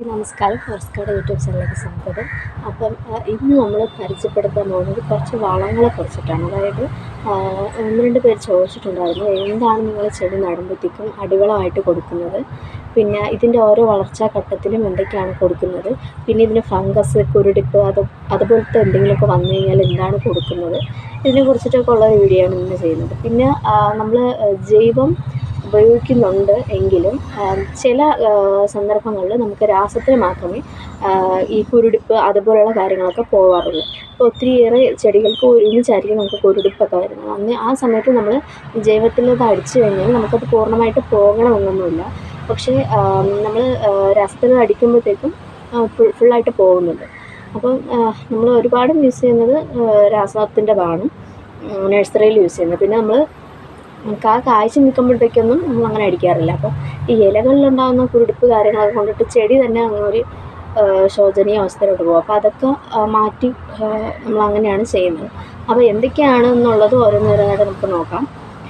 നമസ്കാരം ഫോറസ്കാട് യൂട്യൂബ് ചാനലിലേക്ക് സ്വാഗതം അപ്പം ആ, ഇന്ന് നമ്മൾ പരിചയപ്പെടുത്താൻ പോകുന്നത് കുറച്ച് വളങ്ങളെ കുറിച്ചിട്ടാണ് അതായത് ആ, ഒന്ന് രണ്ട് പേര് ചോദിച്ചിട്ടുണ്ടായിരുന്നു എന്താണ് നിങ്ങൾ ചെടി നടുമ്പോഴത്തേക്കും അടിവളമായിട്ട് കൊടുക്കുന്നത് പിന്നെ ഇതിൻ്റെ ഓരോ വളർച്ചാ ഘട്ടത്തിലും എന്തൊക്കെയാണ് കൊടുക്കുന്നത് പിന്നെ ഇതിന് ഫംഗസ് കുരുടിപ്പ് അത് അതുപോലത്തെ എന്തെങ്കിലുമൊക്കെ വന്നു കഴിഞ്ഞാൽ എന്താണ് കൊടുക്കുന്നത് ഇതിനെ കുറിച്ചിട്ടൊക്കെ ഉള്ള ഒരു വീഡിയോ ആണ് ഇന്ന് ചെയ്യുന്നത് പിന്നെ നമ്മൾ ജൈവം ഉപയോഗിക്കുന്നുണ്ട് എങ്കിലും ആ, ചില സന്ദർഭങ്ങളിൽ നമുക്ക് രാസത്തിന് മാത്രമേ ആ, ഈ കുരുടിപ്പ് അതുപോലെയുള്ള കാര്യങ്ങളൊക്കെ പോകാറുള്ളൂ അപ്പോൾ ഒത്തിരിയേറെ ചെടികൾക്ക് ഒരുമിച്ചായിരിക്കും നമുക്ക് കുരുടിപ്പൊക്കെ വരുന്നത് അന്ന് ആ സമയത്ത് നമ്മൾ ജൈവത്തിൽ അത് അടിച്ചു കഴിഞ്ഞാൽ നമുക്കത് പൂർണ്ണമായിട്ട് പോകണമെന്നൊന്നുമില്ല പക്ഷേ നമ്മൾ രാസത്തിൽ അടിക്കുമ്പോഴത്തേക്കും ഫുൾ ഫുള്ളായിട്ട് പോകുന്നുണ്ട് അപ്പം നമ്മൾ ഒരുപാട് യൂസ് ചെയ്യുന്നത് രാസത്തിൻ്റെതാണ് നഴ്സറിയിൽ യൂസ് ചെയ്യുന്നത് പിന്നെ നമ്മൾ കാ കായ്ച്ച് നിൽക്കുമ്പോഴത്തേക്കൊന്നും നമ്മൾ അങ്ങനെ അടിക്കാറില്ല അപ്പോൾ ഈ ഇലകളിലുണ്ടാകുന്ന കുരുടിപ്പ് കാര്യങ്ങളൊക്കെ കൊണ്ടിട്ട് ചെടി തന്നെ അങ്ങ് ഒരു ആ, ശോചനീയ അവസ്ഥയിലോട്ട് പോകും അപ്പോൾ അതൊക്കെ ആ, മാറ്റി നമ്മൾ അങ്ങനെയാണ് ചെയ്യുന്നത് അപ്പോൾ എന്തൊക്കെയാണ് എന്നുള്ളത് ഓരോന്നോരോന്നായിട്ട് നമുക്ക് നോക്കാം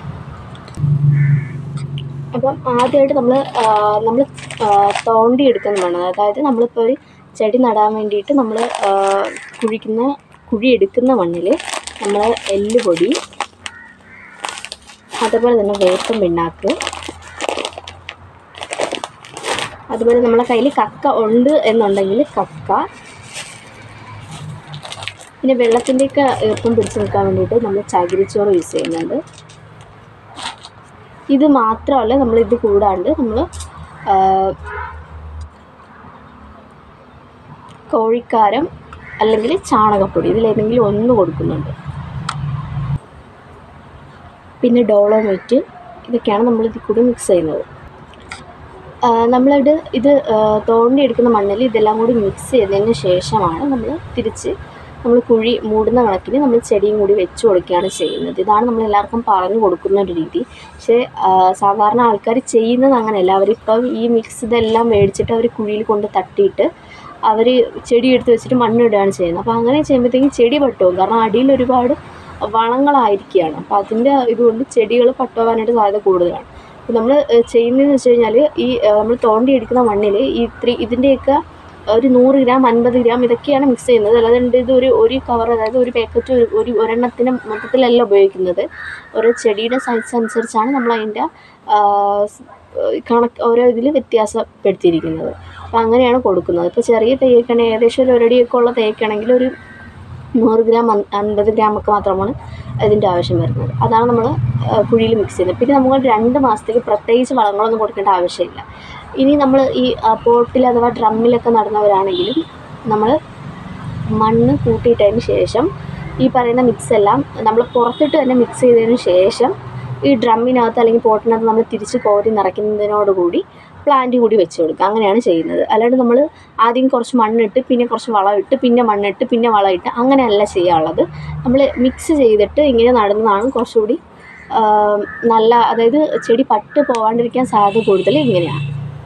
അപ്പം ആദ്യമായിട്ട് നമ്മൾ നമ്മൾ തോണ്ടി എടുക്കുന്ന മണ്ണ് അതായത് നമ്മളിപ്പോൾ ഒരു ചെടി നടാൻ വേണ്ടിയിട്ട് നമ്മൾ കുഴിക്കുന്ന കുഴി എടുക്കുന്ന മണ്ണിൽ നമ്മൾ എല്ലുപൊടി അതുപോലെ തന്നെ വേപ്പൻ പിണ്ണാക്ക് അതുപോലെ നമ്മളെ കയ്യിൽ കക്ക ഉണ്ട് എന്നുണ്ടെങ്കിൽ കക്ക പിന്നെ വെള്ളത്തിൻ്റെയൊക്കെ ഈർപ്പം പിടിച്ച് നിൽക്കാൻ വേണ്ടിയിട്ട് നമ്മൾ ചകിരിച്ചോറ് യൂസ് ചെയ്യുന്നുണ്ട് ഇത് മാത്രമല്ല നമ്മൾ ഇത് കൂടാണ്ട് നമ്മൾ കോഴിക്കാരം അല്ലെങ്കിൽ ചാണകപ്പൊടി ഇതിലേതെങ്കിലും ഒന്ന് കൊടുക്കുന്നുണ്ട് പിന്നെ ഡോളോമൈറ്റ് ഇതൊക്കെയാണ് നമ്മൾ ഇതിൽ കൂടി മിക്സ് ചെയ്യുന്നത് ആ, നമ്മളിത് ഇത് ആ, തോണ്ടി എടുക്കുന്ന മണ്ണിൽ ഇതെല്ലാം കൂടി മിക്സ് ചെയ്തതിന് ശേഷമാണ് നമ്മൾ തിരിച്ച് നമ്മൾ കുഴി മൂടുന്ന കണക്കിന് നമ്മൾ ചെടിയും കൂടി വെച്ച് കൊടുക്കുകയാണ് ചെയ്യുന്നത് ഇതാണ് നമ്മൾ എല്ലാവർക്കും പറഞ്ഞു കൊടുക്കുന്ന ഒരു രീതി പക്ഷേ ആ, സാധാരണ ആൾക്കാർ ചെയ്യുന്നത് അങ്ങനെയല്ല അവരിപ്പം ഈ മിക്സ് ഇതെല്ലാം മേടിച്ചിട്ട് അവർ കുഴിയിൽ കൊണ്ട് തട്ടിയിട്ട് അവർ ചെടി എടുത്ത് വെച്ചിട്ട് മണ്ണിടുകയാണ് ചെയ്യുന്നത് അപ്പോൾ അങ്ങനെ ചെയ്യുമ്പോഴത്തേക്കും ചെടി പട്ടുപോകും കാരണം അടിയിൽ ഒരുപാട് വളങ്ങളായിരിക്കുകയാണ് അപ്പോൾ അതിൻ്റെ ഇതുകൊണ്ട് ചെടികൾ പട്ടുപോകാനായിട്ട് സാധ്യത കൂടുതലാണ് അപ്പോൾ നമ്മൾ ചെയ്യുന്നതെന്ന് വെച്ച് കഴിഞ്ഞാൽ ഈ നമ്മൾ തോണ്ടിയെടുക്കുന്ന മണ്ണിൽ ഈ ഇത്ര ഇതിൻ്റെയൊക്കെ ഒരു നൂറ് ഗ്രാം അൻപത് ഗ്രാം ഇതൊക്കെയാണ് മിക്സ് ചെയ്യുന്നത് അല്ലാതെ ഇത് ഒരു ഒരു കവർ അതായത് ഒരു പാക്കറ്റ് ഒരു ഒരു ഒരെണ്ണത്തിന് മൊത്തത്തിലല്ല ഉപയോഗിക്കുന്നത് ഓരോ ചെടിയുടെ സൈസ് അനുസരിച്ചാണ് നമ്മൾ അതിൻ്റെ കണക്ക് ഓരോ ഇതിൽ വ്യത്യാസപ്പെടുത്തിയിരിക്കുന്നത് അപ്പോൾ അങ്ങനെയാണ് കൊടുക്കുന്നത് ഇപ്പോൾ ചെറിയ തേക്കാണെങ്കിൽ ഏകദേശം ഒരു ഒരടിയൊക്കെ ഉള്ള തേക്കാണെങ്കിൽ ഒരു നൂറ് ഗ്രാം അൻ- അൻപത് ഗ്രാം ഒക്കെ മാത്രമാണ് ഇതിൻ്റെ ആവശ്യം വരുന്നത് അതാണ് നമ്മൾ കുഴിയിൽ മിക്സ് ചെയ്യുന്നത് പിന്നെ നമ്മൾ രണ്ട് മാസത്തേക്ക് പ്രത്യേകിച്ച് വളങ്ങളൊന്നും കൊടുക്കേണ്ട ആവശ്യമില്ല ഇനി നമ്മൾ ഈ പോട്ടിൽ അഥവാ ഡ്രമ്മിലൊക്കെ നടുന്നവരാണെങ്കിലും നമ്മൾ മണ്ണ് കൂട്ടിയിട്ടതിന് ശേഷം ഈ പറയുന്ന മിക്സ് എല്ലാം നമ്മൾ പുറത്തിട്ട് തന്നെ മിക്സ് ചെയ്തതിന് ശേഷം ഈ ഡ്രമ്മിനകത്ത് അല്ലെങ്കിൽ പോട്ടിനകത്ത് നമ്മൾ തിരിച്ച് കോരി നിറയ്ക്കുന്നതിനോടുകൂടി പ്ലാന്റ് കൂടി വെച്ച് കൊടുക്കുക അങ്ങനെയാണ് ചെയ്യുന്നത് അല്ലാണ്ട് നമ്മൾ ആദ്യം കുറച്ച് മണ്ണിട്ട് പിന്നെ കുറച്ച് വളമിട്ട് പിന്നെ മണ്ണിട്ട് പിന്നെ വളമിട്ട് അങ്ങനെയല്ല ചെയ്യാനുള്ളത് നമ്മൾ മിക്സ് ചെയ്തിട്ട് ഇങ്ങനെ നടുന്നതാണ് കുറച്ചുകൂടി ആ, നല്ല അതായത് ചെടി പട്ട് പോകാണ്ടിരിക്കാൻ സാധ്യത കൂടുതൽ ഇങ്ങനെയാണ്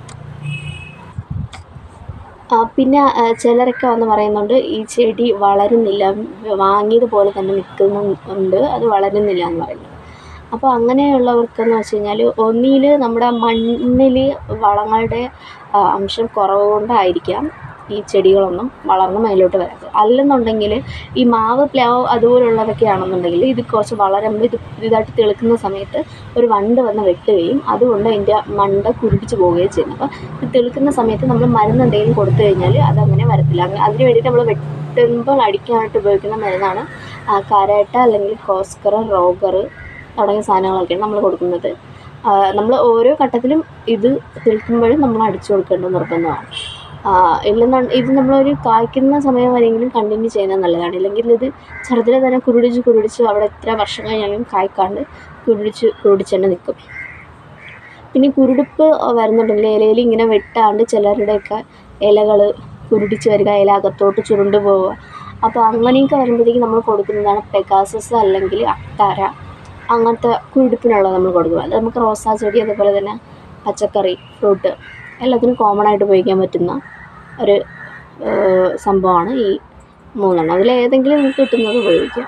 ആ, പിന്നെ ആ, ചിലരൊക്കെ വന്ന് പറയുന്നുണ്ട് ഈ ചെടി വളരുന്നില്ല വാങ്ങിയതുപോലെ തന്നെ നിൽക്കുന്നുണ്ട് അത് വളരുന്നില്ല എന്ന് പറയുന്നു അപ്പോൾ അങ്ങനെയുള്ളവർക്കെന്ന് വെച്ച് കഴിഞ്ഞാൽ ഒന്നിൽ നമ്മുടെ മണ്ണിൽ വളങ്ങളുടെ ആ, അംശം കുറവ് കൊണ്ടായിരിക്കാം ഈ ചെടികളൊന്നും വളർന്ന് മേലോട്ട് വരാത്തത് അല്ലെന്നുണ്ടെങ്കിൽ ഈ മാവ് പ്ലാവ് അതുപോലുള്ളതൊക്കെ ആണെന്നുണ്ടെങ്കിൽ ഇത് കുറച്ച് വളരുമ്പോൾ ഇത് ഇതായിട്ട് തെളുക്കുന്ന സമയത്ത് ഒരു വണ്ട് വന്ന് വെട്ടുകയും അതുകൊണ്ട് അതിൻ്റെ മണ്ട കുരുടിച്ച് പോവുകയും ചെയ്യുന്നു അപ്പോൾ ഇത് തെളുക്കുന്ന സമയത്ത് നമ്മൾ മരുന്ന് എന്തെങ്കിലും കൊടുത്തു കഴിഞ്ഞാൽ അതങ്ങനെ വരത്തില്ല അങ്ങനെ അതിന് വേണ്ടിയിട്ട് നമ്മൾ വെട്ടുമ്പോൾ അടിക്കാനായിട്ട് ഉപയോഗിക്കുന്ന മരുന്നാണ് ആ, കരാട്ട അല്ലെങ്കിൽ കോസ്കർ റോഗർ തുടങ്ങിയ സാധനങ്ങളൊക്കെയാണ് നമ്മൾ കൊടുക്കുന്നത് നമ്മൾ ഓരോ ഘട്ടത്തിലും ഇത് തെളിക്കുമ്പോഴും നമ്മൾ അടിച്ചു കൊടുക്കേണ്ടത് നിർബന്ധമാണ് ഇല്ലെന്നു ഇത് നമ്മളൊരു കായ്ക്കുന്ന സമയം വരെയെങ്കിലും കണ്ടിന്യൂ ചെയ്യുന്നത് നല്ലതാണ് ഇല്ലെങ്കിൽ ഇത് ചെറുതിലെ തന്നെ കുരുടിച്ച് കുരുടിച്ച് അവിടെ എത്ര വർഷം കഴിഞ്ഞാലും കായ്ക്കാണ്ട് കുരുടിച്ച് കുരുടിച്ച് തന്നെ നിൽക്കും പിന്നെ ഈ കുരുടിപ്പ് വരുന്നുണ്ടെങ്കിൽ ഇലയിൽ ഇങ്ങനെ വെട്ടാണ്ട് ചിലരുടെയൊക്കെ ഇലകൾ കുരുടിച്ച് വരിക ഇല അകത്തോട്ട് ചുരുണ്ട് പോവുക അപ്പോൾ അങ്ങനെയൊക്കെ വരുമ്പോഴത്തേക്കും നമ്മൾ കൊടുക്കുന്നതാണ് പെഗാസസ് അല്ലെങ്കിൽ അക്താര അങ്ങനത്തെ കുരുടിപ്പിനുള്ളത് നമ്മൾ കൊടുക്കുക അത് നമുക്ക് റോസാ ചെടി അതുപോലെ തന്നെ പച്ചക്കറി ഫ്രൂട്ട് എല്ലാത്തിനും കോമൺ ആയിട്ട് ഉപയോഗിക്കാൻ പറ്റുന്ന ഒരു ഏഹ്, സംഭവമാണ് ഈ മൂന്നെണ്ണം അതിലേതെങ്കിലും നമുക്ക് കിട്ടുന്നത് ഉപയോഗിക്കാം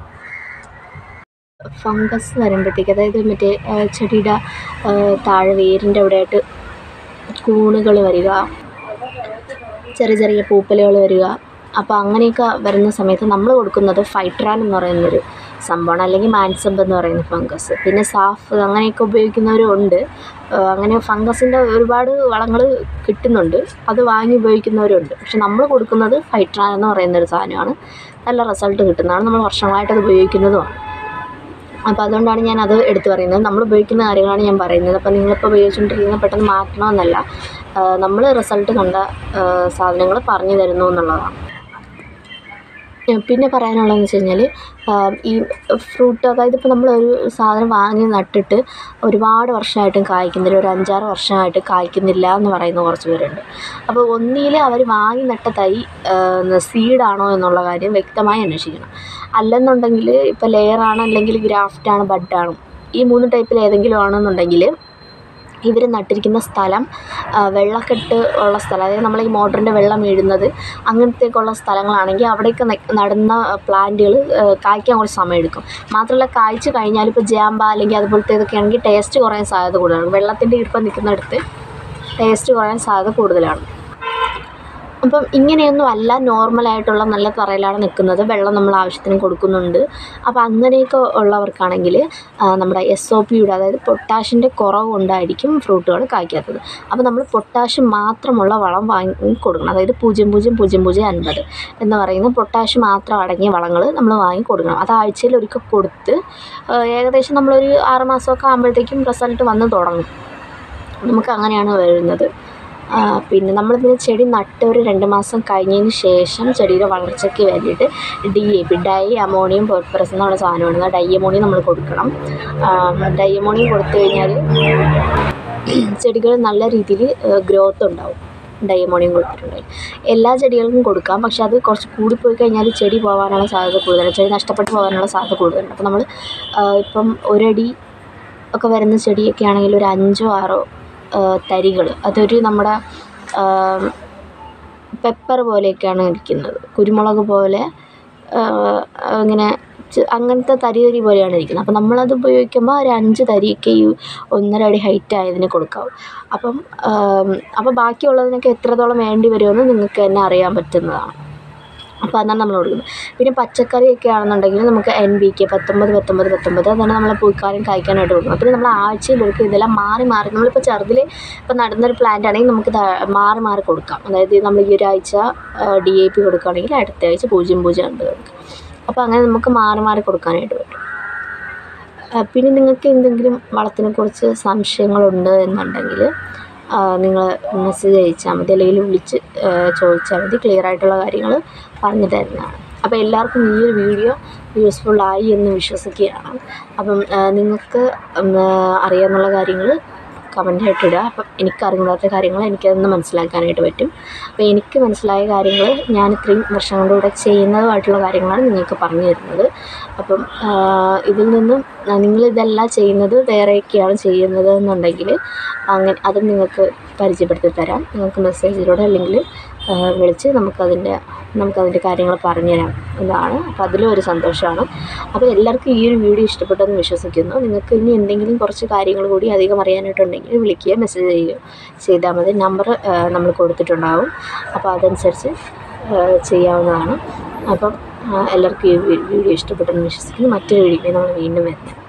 ഫംഗസ് വരുമ്പോഴത്തേക്ക് അതായത് മറ്റേ ആ, ചെടിയുടെ ആ, താഴെ വേരിൻ്റെ അവിടെയായിട്ട് കൂണുകൾ വരിക ചെറിയ ചെറിയ പൂപ്പലുകൾ വരിക അപ്പോൾ അങ്ങനെയൊക്കെ വരുന്ന സമയത്ത് നമ്മൾ കൊടുക്കുന്നത് ഫൈട്രാൻ എന്ന് പറയുന്നൊരു സംഭവമാണ് അല്ലെങ്കിൽ മാൻസബ് എന്ന് പറയുന്ന ഫംഗസ് പിന്നെ സാഫ് അങ്ങനെയൊക്കെ ഉപയോഗിക്കുന്നവരും ഉണ്ട് അങ്ങനെ ഫംഗസിൻ്റെ ഒരുപാട് വളങ്ങൾ കിട്ടുന്നുണ്ട് അത് വാങ്ങി ഉപയോഗിക്കുന്നവരുണ്ട് പക്ഷെ നമ്മൾ കൊടുക്കുന്നത് ഫൈട്രാൻ എന്ന് പറയുന്നൊരു സാധനമാണ് നല്ല റിസൾട്ട് കിട്ടുന്നതാണ് നമ്മൾ വർഷങ്ങളായിട്ട് അത് ഉപയോഗിക്കുന്നതുമാണ് അപ്പോൾ അതുകൊണ്ടാണ് ഞാൻ അത് എടുത്തു പറയുന്നത് നമ്മൾ ഉപയോഗിക്കുന്ന കാര്യങ്ങളാണ് ഞാൻ പറയുന്നത് അപ്പോൾ നിങ്ങളിപ്പോൾ ഉപയോഗിച്ചുകൊണ്ടിരിക്കുന്നത് പെട്ടെന്ന് മാറ്റണമെന്നല്ല നമ്മൾ റിസൾട്ട് കണ്ട സാധനങ്ങൾ പറഞ്ഞു തരുന്നു എന്നുള്ളതാണ് പിന്നെ പറയാനുള്ളതെന്ന് വെച്ച് കഴിഞ്ഞാൽ ഈ ഫ്രൂട്ട് അതായത് ഇപ്പോൾ നമ്മളൊരു സാധനം വാങ്ങി നട്ടിട്ട് ഒരുപാട് വർഷമായിട്ടും കായ്ക്കുന്നില്ല ഒരു അഞ്ചാറ് വർഷമായിട്ട് കായ്ക്കുന്നില്ല എന്ന് പറയുന്ന കുറച്ച് പേരുണ്ട് അപ്പോൾ ഒന്നിൽ അവർ വാങ്ങി നട്ട തൈ സീഡാണോ എന്നുള്ള കാര്യം വ്യക്തമായി അന്വേഷിക്കണം അല്ലെന്നുണ്ടെങ്കിൽ ഇപ്പോൾ ലെയറാണ് അല്ലെങ്കിൽ ഗ്രാഫ്റ്റാണ് ബഡാണ് ഈ മൂന്ന് ടൈപ്പിൽ ഏതെങ്കിലും ആണെന്നുണ്ടെങ്കിൽ ഇവർ നട്ടിരിക്കുന്ന സ്ഥലം വെള്ളക്കെട്ട് ഉള്ള സ്ഥലം അതായത് നമ്മൾ ഈ മോട്ടറിൻ്റെ വെള്ളം വീഴുന്നത് അങ്ങനത്തേക്കുള്ള സ്ഥലങ്ങളാണെങ്കിൽ അവിടെയൊക്കെ നടുന്ന പ്ലാന്റുകൾ കായ്ക്കാൻ കുറച്ച് സമയമെടുക്കും മാത്രമല്ല കായ്ച്ച് കഴിഞ്ഞാൽ ഇപ്പോൾ ജാമ്പ അല്ലെങ്കിൽ അതുപോലത്തേതൊക്കെ ആണെങ്കിൽ ടേസ്റ്റ് കുറയാൻ സാധ്യത കൂടുതലാണ് വെള്ളത്തിൻ്റെ ഈർപ്പം നിൽക്കുന്നിടത്ത് ടേസ്റ്റ് കുറയാൻ സാധ്യത കൂടുതലാണ് അപ്പം ഇങ്ങനെയൊന്നും അല്ല നോർമലായിട്ടുള്ള നല്ല തറയിലാണ് നിൽക്കുന്നത് വെള്ളം നമ്മൾ ആവശ്യത്തിന് കൊടുക്കുന്നുണ്ട് അപ്പോൾ അങ്ങനെയൊക്കെ ഉള്ളവർക്കാണെങ്കിൽ നമ്മുടെ എസ് ഒ പിയുടെ അതായത് പൊട്ടാഷിൻ്റെ കുറവ് കൊണ്ടായിരിക്കും ഫ്രൂട്ടുകൾ കായ്ക്കാത്തത് അപ്പോൾ നമ്മൾ പൊട്ടാഷ് മാത്രമുള്ള വളം വാങ്ങി കൊടുക്കണം അതായത് പൂജ്യം പൂജ്യം പൂജ്യം പൂജ്യം അൻപത് എന്ന് പറയുന്ന പൊട്ടാഷ് മാത്രം അടങ്ങിയ വളങ്ങൾ നമ്മൾ വാങ്ങി കൊടുക്കണം അത് ആഴ്ചയിൽ ഒരിക്കൽ കൊടുത്ത് ഏകദേശം നമ്മളൊരു ആറ് മാസമൊക്കെ ആകുമ്പോഴത്തേക്കും റിസൾട്ട് വന്ന് തുടങ്ങും നമുക്ക് അങ്ങനെയാണ് വരുന്നത് പിന്നെ നമ്മളിതിന് ചെടി നട്ട് ഒരു രണ്ട് മാസം കഴിഞ്ഞതിന് ശേഷം ചെടിയുടെ വളർച്ചയ്ക്ക് വേണ്ടിയിട്ട് D A P di ammonium phosphorus എന്നുള്ള സാധനമാണ് ഡൈ അമോണിയം നമ്മൾ കൊടുക്കണം ഡൈ അമോണിയം കൊടുത്തു കഴിഞ്ഞാൽ ചെടികൾ നല്ല രീതിയിൽ ഗ്രോത്ത് ഉണ്ടാവും ഡൈ അമോണിയം കൊടുത്തിട്ടുണ്ടെങ്കിൽ എല്ലാ ചെടികൾക്കും കൊടുക്കാം പക്ഷെ അത് കുറച്ച് കൂടിപ്പോയി കഴിഞ്ഞാൽ ചെടി പോകാനുള്ള സാധ്യത കൂടുതലാണ് ചെടി നഷ്ടപ്പെട്ടു പോകാനുള്ള സാധ്യത കൂടുതലുണ്ട് അപ്പോൾ നമ്മൾ ഇപ്പം ഒരടി ഒക്കെ വരുന്ന ചെടിയൊക്കെ ആണെങ്കിൽ ഒരു അഞ്ചോ ആറോ തരികൾ അതൊരു നമ്മുടെ പെപ്പർ പോലെയൊക്കെയാണ് ഇരിക്കുന്നത് കുരുമുളക് പോലെ ഇങ്ങനെ അങ്ങനത്തെ തരി തരി പോലെയാണ് ഇരിക്കുന്നത് അപ്പം നമ്മളത് ഉപയോഗിക്കുമ്പോൾ ഒരു അഞ്ച് തരിയൊക്കെ ഈ ഒന്നര അടി ഹൈറ്റ് ആയതിന് കൊടുക്കാവൂ അപ്പം അപ്പോൾ ബാക്കിയുള്ളതിനൊക്കെ എത്രത്തോളം വേണ്ടി വരുമെന്ന് നിങ്ങൾക്ക് തന്നെ അറിയാൻ പറ്റുന്നതാണ് അപ്പോൾ അതാണ് നമ്മൾ കൊടുക്കുന്നത് പിന്നെ പച്ചക്കറിയൊക്കെ ആണെന്നുണ്ടെങ്കിൽ നമുക്ക് എൻ ബി കെ പത്തൊമ്പത് പത്തൊമ്പത് പത്തൊമ്പത് അതാണ് നമ്മൾ പൂക്കാനും കായ്ക്കാനായിട്ട് കൊടുക്കുന്നത് പിന്നെ നമ്മൾ ആഴ്ചയിൽ ഒരിക്കൽ ഇതെല്ലാം മാറി മാറി നമ്മളിപ്പോൾ ചെറുതിൽ ഇപ്പോൾ നടുന്നൊരു പ്ലാന്റ് ആണെങ്കിൽ നമുക്ക് മാറി മാറി കൊടുക്കാം അതായത് നമ്മൾ ഈ ഒരാഴ്ച ഡി എ പി കൊടുക്കുകയാണെങ്കിൽ അടുത്ത ആഴ്ച പൂജ്യം പൂജ്യം അൻപത് കൊടുക്കാം അപ്പോൾ അങ്ങനെ നമുക്ക് മാറി മാറി കൊടുക്കാനായിട്ട് പറ്റും പിന്നെ നിങ്ങൾക്ക് എന്തെങ്കിലും വളത്തിനെക്കുറിച്ച് സംശയങ്ങളുണ്ട് എന്നുണ്ടെങ്കിൽ നിങ്ങൾ മെസ്സേജ് അയച്ചാൽ മതി അല്ലെങ്കിൽ വിളിച്ച് ചോദിച്ചാൽ മതി ക്ലിയർ ആയിട്ടുള്ള കാര്യങ്ങൾ പറഞ്ഞു തരുന്നതാണ് അപ്പോൾ എല്ലാവർക്കും ഈ ഒരു വീഡിയോ യൂസ്ഫുള്ളായി എന്ന് വിശ്വസിക്കുകയാണ് അപ്പം നിങ്ങൾക്ക് അറിയാമെന്നുള്ള കാര്യങ്ങൾ കമൻ്റായിട്ട് ഇടുക അപ്പം എനിക്കറിഞ്ഞൂടാത്ത കാര്യങ്ങൾ എനിക്കതൊന്ന് മനസ്സിലാക്കാനായിട്ട് പറ്റും അപ്പോൾ എനിക്ക് മനസ്സിലായ കാര്യങ്ങൾ ഞാൻ ഇത്രയും വർഷം കൊണ്ട് ഇവിടെ ചെയ്യുന്നതുമായിട്ടുള്ള കാര്യങ്ങളാണ് നിങ്ങൾക്ക് പറഞ്ഞു തരുന്നത് അപ്പം ഇതിൽ നിന്നും നിങ്ങളിതെല്ലാം ചെയ്യുന്നത് വേറെയൊക്കെയാണ് ചെയ്യുന്നത് എന്നുണ്ടെങ്കിൽ അങ്ങനെ അതും നിങ്ങൾക്ക് പരിചയപ്പെടുത്തി തരാം നിങ്ങൾക്ക് മെസ്സേജിലൂടെ അല്ലെങ്കിൽ വിളിച്ച് നമുക്കതിൻ്റെ നമുക്കതിൻ്റെ കാര്യങ്ങൾ പറഞ്ഞു തരാം എന്നതാണ് അപ്പോൾ അതിലും ഒരു സന്തോഷമാണ് അപ്പോൾ എല്ലാവർക്കും ഈ ഒരു വീഡിയോ ഇഷ്ടപ്പെട്ടെന്ന് വിശ്വസിക്കുന്നു നിങ്ങൾക്ക് ഇനി എന്തെങ്കിലും കുറച്ച് കാര്യങ്ങൾ കൂടി അധികം അറിയാനായിട്ടുണ്ടെങ്കിൽ വിളിക്കുകയോ മെസ്സേജ് ചെയ്യുകയോ ചെയ്താൽ മതി നമ്പർ നമ്മൾ കൊടുത്തിട്ടുണ്ടാവും അപ്പോൾ അതനുസരിച്ച് ചെയ്യാവുന്നതാണ് അപ്പം എല്ലാവർക്കും ഈ വീഡിയോ ഇഷ്ടപ്പെട്ടെന്ന് വിശ്വസിക്കുന്നു മറ്റൊരു വീഡിയോ നമ്മൾ വീണ്ടും വരുന്നത്